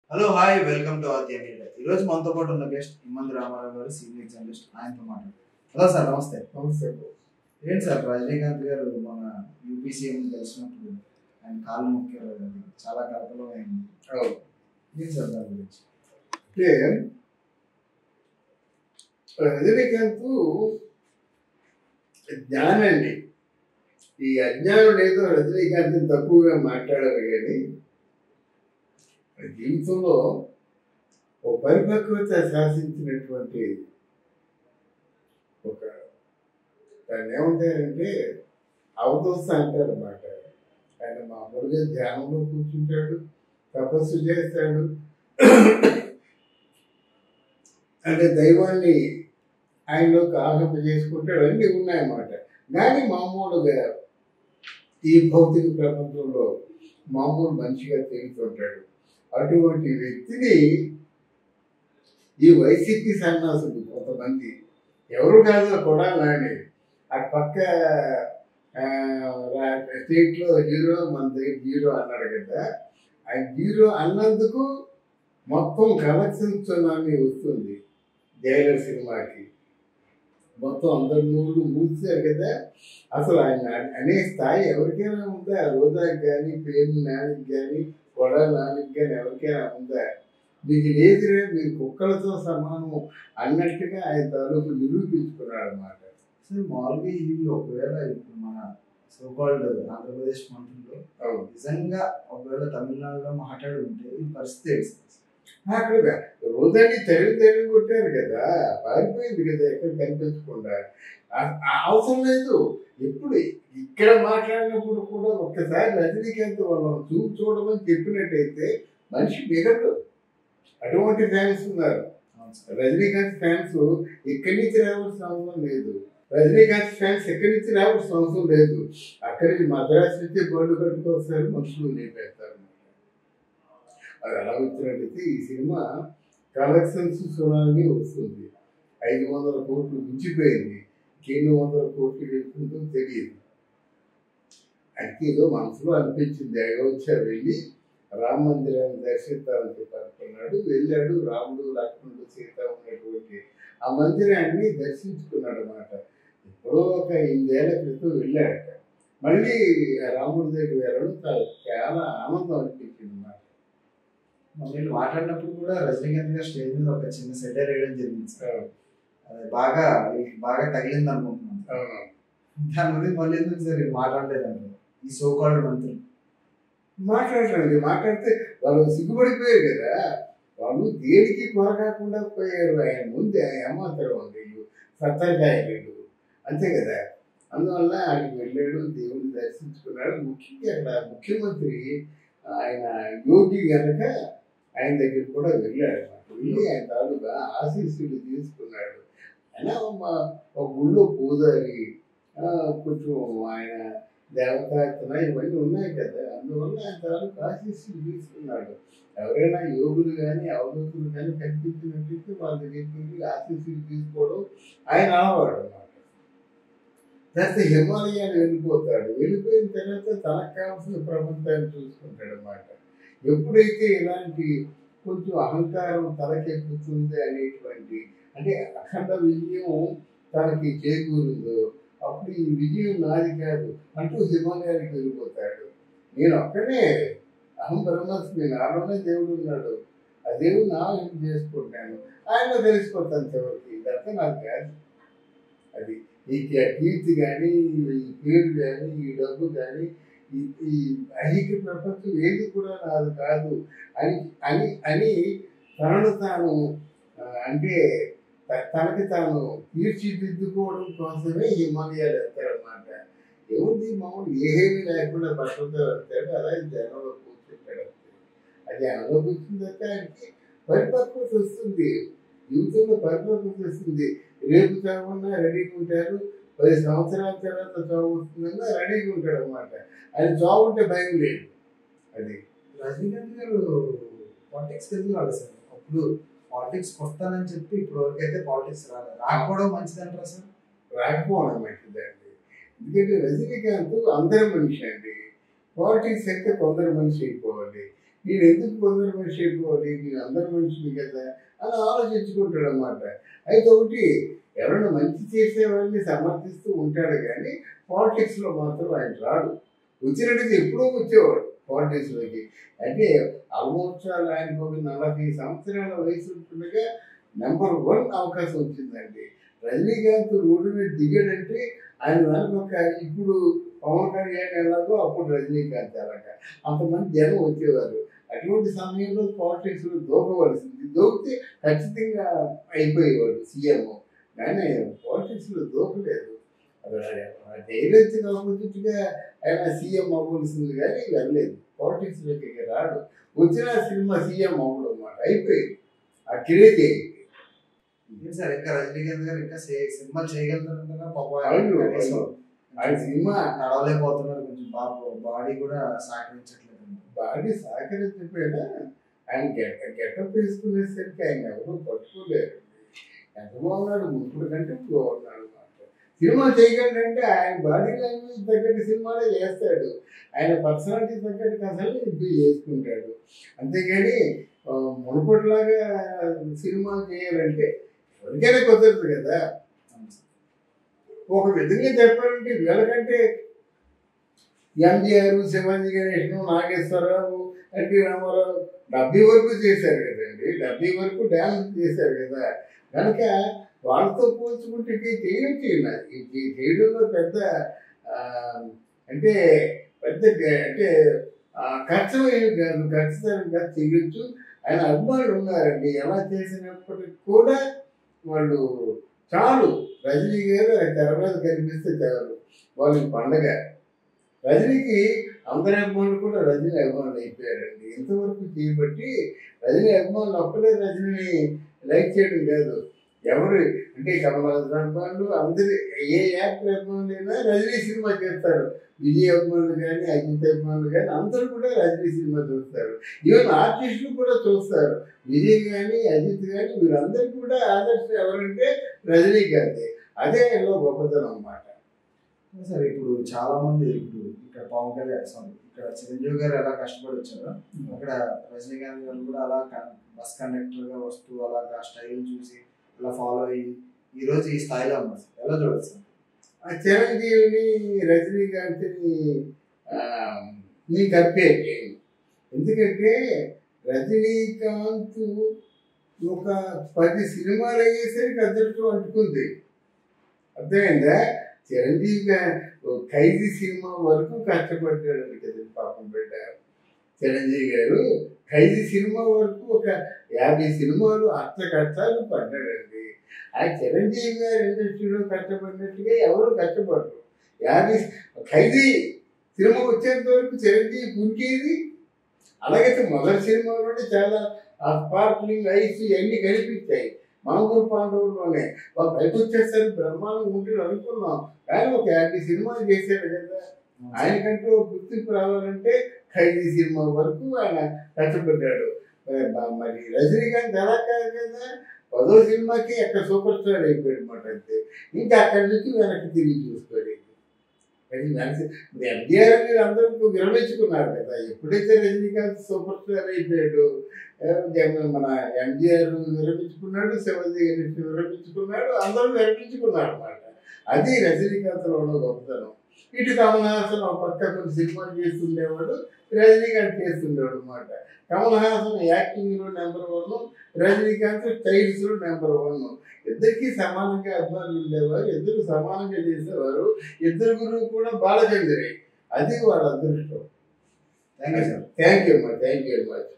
Hello hi welcome to Aadya Media ఈ రోజు మనతో పాటు ఉన్న గెస్ట్ ఇమ్మంది రామారావు గారు సీనియర్ జర్నలిస్ట్ ఆయనతో మాట్లాడు హలో సార్ నమస్తే నమస్తే ఏంటి సార్ రజనీకాంత్ గారు మన యూపీ సీఎం కలిసినప్పుడు ఆయన కాళ్ళు మొక్కారు అది చాలా కథలో అయింది అవును. ఏంటి సార్ దాని గురించి అంటే రజనీకాంత్ జ్ఞానండి ఈ అజ్ఞానం ఏదో రజనీకాంత్ తక్కువగా మాట్లాడారు కానీ జీవితంలో ఒక పరిపక్వత శాసించినటువంటి ఒక దాన్ని ఏమంటారంటే అవదోస్త అంటారు అన్నమాట ఆయన మామూలుగా ధ్యానంలో కూర్చుంటాడు తపస్సు చేస్తాడు అంటే దైవాన్ని ఆయనలోకి ఆహ్లాప చేసుకుంటాడు అన్నీ ఉన్నాయన్నమాట కానీ మామూలుగా ఈ భౌతిక ప్రపంచంలో మామూలు మనిషిగా తిరుగుతుంటాడు అటువంటి వ్యక్తిని ఈ వైసీపీ సన్యాసులు కొంతమంది ఎవరు కాదు కూడా నాని ఆ పక్క స్టేట్లో హీరో మన దగ్గర హీరో అన్నాడు కదా ఆ హీరో అన్నందుకు మొత్తం కలెక్షన్ సునామీ వస్తుంది జైలర్ సినిమాకి మొత్తం అందరు నూరు మూసారు కదా అసలు ఆయన అనే స్థాయి ఎవరికైనా ఉందా రోజాకి కానీ పేరు నానికి కానీ కొడ నానికి కానీ ఎవరికైనా ఉందా మీకు లేదురే మీరు కుక్కలతో సమానం అన్నట్టుగా ఆయన తాలూకు నిరూపించుకున్నాడు అన్నమాట సార్ మామూలుగా వీళ్ళు ఒకవేళ ఇప్పుడు మన సోకాల్డ్ ఆంధ్రప్రదేశ్ మంత్రులు అవును నిజంగా ఒకవేళ తమిళనాడులో మాట్లాడి ఉంటే ఈ పరిస్థితి ఏంటి సార్? అక్కడ రోజాని తెలుగు తెలుగు కొట్టారు కదా పారిపోయింది కదా ఎక్కడ కనిపించకుండా ఆ- ఆ అవసరం లేదు ఎప్పుడు ఇక్కడ మాట్లాడినప్పుడు కూడా ఒక్కసారి రజనీకాంత్ వాళ్ళని చూపు చూడమని చెప్పినట్టయితే మనిషి మిగలడు అటువంటి ఫ్యాన్స్ ఉన్నారు అవును సార్ రజనీకాంత్ ఫ్యాన్స్ ఇక్కడి నుంచి రావాల్సిన అవసరం లేదు రజనీకాంత్ ఫ్యాన్స్ ఎక్కడి నుంచి రావాల్సిన అవసరం లేదు అక్కడి నుంచి మద్రాసు నుంచి బళ్ళు కట్టుకొస్తారు మనుషులు లేపేస్తారు అది ఎలా వచ్చినట్టయితే ఈ సినిమా కలెక్షన్స్ సునామీ వస్తుంది ఐదు వందల కోట్లు మించిపోయింది ఎన్ని వందల కోట్లు వెళ్తుందో తెలియదు అయితే ఏదో మనసులో అనిపించింది అయోధ్య వెళ్ళి రామ మందిరాన్ని దర్శిద్దామని చెప్పి అనుకున్నాడు వెళ్ళాడు రాముడు లక్ష్మణుడు సీత ఉన్నటువంటి ఆ మందిరాన్ని దర్శించుకున్నాడు అనమాట ఎప్పుడో ఒక ఎనిమిదేళ్ల క్రితం వెళ్ళాడట మళ్ళీ ఆ రాముడి దగ్గర వెళ్ళడం చాలా- చాలా ఆనందం అనిపించింది అన్నమాట వీళ్ళు మాట్లాడినప్పుడు కూడా రజనీకాంత్ గారు స్టేజ్ మీద ఒక చిన్న సెటర్ వేయడం జరిగింది సార్ అది బాగా వీళ్ళకి బాగా తగిలింది అనుకుంటున్నాను అవును దాని గురించి మళ్ళీ ఎందుకు సార్ వీళ్ళు మాట్లాడలేదండి ఈ సోకాల్డ్ మంత్రులు మాట్లాడరండి మాట్లాడితే వాళ్ళు సిగ్గుపడిపోయారు కదా వాళ్ళు దేనికి కొరకాకుండా పోయారు ఆయన ముందే ఏమాత్రం వీళ్ళు సత్తరకాయలు అంతే కదా అందువల్ల ఆయనకి వెళ్ళాడు దేవుడిని దర్శించుకున్నాడు ముఖ్యంగా అక్కడ ముఖ్యమంత్రి ఆయన యోగి గనక ఆయన దగ్గరికి కూడా వెళ్ళాడు అన్నమాట వెళ్ళి ఆయన తాలూకా ఆశీస్సులు తీసుకున్నాడు ఆయన మా- ఒక గుళ్ళో పూజారి ఆ, కొంచెం ఆయన దేవతార్చన ఇవన్నీ ఉన్నాయి కదా అందువల్ల ఆయన తాలూకు ఆశీస్సులు తీసుకున్నాడు ఎవరైనా యోగులు కానీ అవధూతులు కానీ కనిపించినట్లయితే వాళ్ళ దగ్గరికి వెళ్ళి ఆశీస్సులు తీసుకోవడం ఆయన అలవాడు అన్నమాట తర్వాత హిమాలయాలు వెళ్ళిపోతాడు వెళ్ళిపోయిన తర్వాత తనకు కావాల్సిన ప్రపంచాన్ని చూసుకుంటాడు అన్నమాట ఎప్పుడైతే ఇలాంటి కొంచెం అహంకారం తలకెక్కుతుంది అనేటువంటి అంటే అఖండ విజయం తనకి చేకూరిందో అప్పుడు ఈ విజయం నాది కాదు అంటూ హిమాలయానికి వెళ్ళిపోతాడు నేను ఒక్కనే అహం బ్రహ్మస్మి నాలోనే దేవుడు ఉన్నాడు ఆ దేవుడు నా ఏం చేసుకుంటాను ఆయన తెలిసిపోతాను చివరికి ఇదంతా నాకు కాదు అది ఈ కీ- కీర్తి కానీ ఈ పేరు కానీ ఈ డబ్బు కానీ ఈ ఈ ఐహిక ప్రపంచం ఏది కూడా నాది కాదు అని అని అని తనను తాను ఆ, అంటే త- తనకి తాను తీర్చిదిద్దుకోవడం కోసమే హిమాలయాలు వెళ్తాడనమాట ఏముంది మామూలు ఏమీ లేకుండా బట్టలతో వెళ్తాడు అలాగే జనంలో కూర్చుంటాడు అంతే. అది అనుభవించిన తర్వాత ఆయనకి పరిపక్వత వస్తుంది జీవితంలో పరిపక్వత వస్తుంది రేపు చావన్నా రెడీగా ఉంటారు పది సంవత్సరాల తర్వాత చావు వస్తుందన్నా రెడీగా ఉంటాడు అనమాట అది చావు ఉంటే భయం లేదు అది రజనీకాంత్ గారు పాలిటిక్స్ ఎందుకు రాలేదు సార్ అప్పుడు పాలిటిక్స్ వస్తానని చెప్పి ఇప్పుడు వరకైతే పాలిటిక్స్ రాలేదు రాకపోవడం మంచిది అంటారా సార్ రాకపోవడం మంచిదండి ఎందుకంటే రజనీకాంత్ అందరి మనిషి అండి పాలిటిక్స్ అయితే కొందరు మనిషి అయిపోవాలి నేను ఎందుకు కొందరు మనిషి అయిపోవాలి నేను అందరి మనిషిని కదా అని ఆలోచించుకుంటాడు అనమాట అయితే ఒకటి ఎవరైనా మంచి చేసే వాళ్ళని సమర్థిస్తూ ఉంటాడు కానీ పాలిటిక్స్లో మాత్రం ఆయన రాడు వచ్చినట్టుగా ఎప్పుడో వచ్చేవాడు పాలిటిక్స్లోకి అంటే ఆల్మోస్ట్ ఆయనకు ఒక నలభై సంవత్సరాల వయసు ఉంటుండగా నెంబర్ వన్ అవకాశం వచ్చిందండి రజనీకాంత్ రోడ్డు మీద దిగాడంటే ఆయన వెనక ఒక ఇప్పుడు పవన్ కళ్యాణ్ ఎలాగో అప్పుడు రజనీకాంత్ అలాగా అంతమంది జనం వచ్చేవారు అటువంటి సమయంలో పాలిటిక్స్లో దూకవలసింది దూకితే ఖచ్చితంగా అయిపోయేవాడు సీఎం కానీ పాలిటిక్స్లో దూకలేదు డైరెక్ట్ ఆపోజిట్గా ఆయన సీఎం అవ్వాల్సింది కానీ వెళ్ళలేదు పాలిటిక్స్లోకి ఇక రాడు వచ్చిన సినిమా సీఎం అవ్వడం అన్నమాట అయిపోయింది ఆ క్రేజ్ అయింది ఏం సార్ ఇంకా రజనీకాంత్ గారు ఇంకా సే- సినిమాలు చేయగలుగుతారంటారా పాపం అవును, ఆయన కనీసం ఆయన సినిమా నడవలేకపోతున్నారు కొంచెం బాబు బాడీ కూడా సహకరించట్లేదు బాడీ సహకరించకపోయినా ఆయన గెట గెటప్ వేసుకునేసరికి ఆయన ఎవరు పట్టుకోలేరు ఎంత బాగున్నాడు ముప్పుడు కంటే బాగున్నాడు మాట సినిమా చేయగలంటే ఆయన బాడీ లాంగ్వేజ్ తగ్గట్టు సినిమాలే చేస్తాడు ఆయన పర్సనాలిటీ తగ్గట్టు కథలు ఎంపీ చేసుకుంటాడు అంతేగాని ఆ, మునుపటిలాగా సినిమా చేయాలంటే ఎవరికైనా కుదరదు కదా ఒక విధంగా చెప్పాలంటే వీళ్ళకంటే ఎంజిఆర్ శివాజీ గణేష్ను నాగేశ్వరరావు ఎన్టీ రామారావు డెబ్బై వరకు చేశారు కదండి డెబ్బై వరకు డ్యాన్స్ చేశారు కదా కనుక వాళ్ళతో పోల్చుకుంటే ఇది చేయొచ్చు ఈయన. ఇది చేయడంలో పెద్ద ఆ, అంటే పెద్ద గ- అంటే ఆ, కష్టం ఏమి కాదు ఖచ్చితంగా చేయొచ్చు ఆయన అభిమానులు ఉన్నారండి ఎలా చేసినప్పటికి కూడా వాళ్ళు చాలు రజనీ గారు ఆయన తెర మీద కనిపిస్తే చాలు వాళ్ళకి పండగ రజనీకి అందరి అభిమానులు కూడా రజనీ అభిమానులు అయిపోయారండి ఇంతవరకు చేయబట్టి రజనీ అభిమానులు ఒక్కడే రజనీని లైక్ చేయడం కాదు ఎవరు అంటే కమలహాసన్ అభిమానులు అందరి ఏ యాక్టర్ అభిమానులు అయినా రజనీ సినిమా చేస్తారు విజయ్ అభిమానులు కానీ అజిత్ అభిమానులు కానీ అందరూ కూడా రజనీ సినిమా చూస్తారు ఈవెన్ ఆర్టిస్టులు కూడా చూస్తారు విజయ్ కానీ అజిత్ కానీ వీరందరూ కూడా ఆదర్శం ఎవరంటే రజనీకాంతే అదే ఎల్లో గొప్పతనం అన్నమాట సార్ ఇప్పుడు చాలా మంది ఇప్పుడు ఇక్కడ పవన్ కళ్యాణ్ సారీ ఇక్కడ చిరంజీవి గారు ఎలా కష్టపడి వచ్చారో అక్కడ రజనీకాంత్ గారు కూడా అలా క- బస్ కండక్టర్ గా వస్తూ అలా స్టైల్ చూసి అలా ఫాలో అయ్యి ఈ రోజు ఈ స్థాయిలో ఉన్నారు సార్ ఎలా చూడొచ్చు సార్ ఆ చిరంజీవిని రజనీకాంత్ని ఆ, నీ కంపేర్ చేయను ఎందుకంటే రజనీకాంత్ ఒక పది సినిమాలు అయ్యేసరికి అదృష్టం అంటుకుంది అర్థమైందా చిరంజీవి గా- ఓ ఖైదీ సినిమా వరకు కష్టపడ్డాడు కదా పాపం బిడ్డ చిరంజీవి గారు ఖైదీ సినిమా వరకు ఒక యాభై సినిమాలు అష్ట కష్టాలు పడ్డాడండి ఆ చిరంజీవి గారు ఇండస్ట్రీలో కష్టపడినట్టుగా ఎవరు కష్టపడరు యాభై ఖైదీ సినిమా వచ్చేంత వరకు చిరంజీవి పుంకేది అలాగైతే మొదటి సినిమాలోనే చాలా ఆ స్పార్క్లింగ్ ఐస్ ఇవన్నీ కనిపించాయి మామూలు పాండవుల్లోనే వాళ్ళు పైకి వచ్చేసరికి బ్రహ్మాండం ఉంటుంది అనుకున్నాం కానీ ఒక యాభై సినిమాలు చేశాడు కదా ఆయనకంటూ ఒక గుర్తింపు రావాలంటే ఖైదీ సినిమా వరకు ఆయన కష్టపడ్డాడు మరి బ- మరి రజనీకాంత్ ఎలా కాదు కదా పదో సినిమాకి అక్కడ సూపర్ స్టార్ అయిపోయాడు అనమాట అంతే ఇంకా అక్కడి నుంచి వెనక్కి తిరిగి చూసుకోలేదు అది వెనక్కి- ఇప్పుడు ఎన్టీఆర్ మీరు అందరూ విరమించుకున్నారు కదా ఎప్పుడైతే రజనీకాంత్ సూపర్ స్టార్ అయిపోయాడు ఆ, జగన్ మన ఎంజిఆర్ విరమించుకున్నాడు శివాజీ గణేష్ విరమించుకున్నాడు అందరూ విరమించుకున్నారు అనమాట అది రజనీకాంత్లో ఉన్న గొప్పతనం ఇటు కమల్ హాసన్ ఒక పక్క కొన్ని సినిమాలు చేస్తుండేవాడు రజనీకాంత్ చేస్తుండేవాడు అనమాట కమల్ హాసన్ యాక్టింగ్లో నెంబర్ వన్ రజనీకాంత్ స్టైల్స్లో నెంబర్ వన్ ఇద్దరికి సమానంగా అభిమానులు ఉండేవారు ఇద్దరు సమానంగా చేసేవారు ఇద్దరు గురువు కూడా బాలచంద్రి అది వాళ్ళ అదృష్టం thank you sir thank you అమ్మా థ్యాంక్ యూ వెరీ మచ్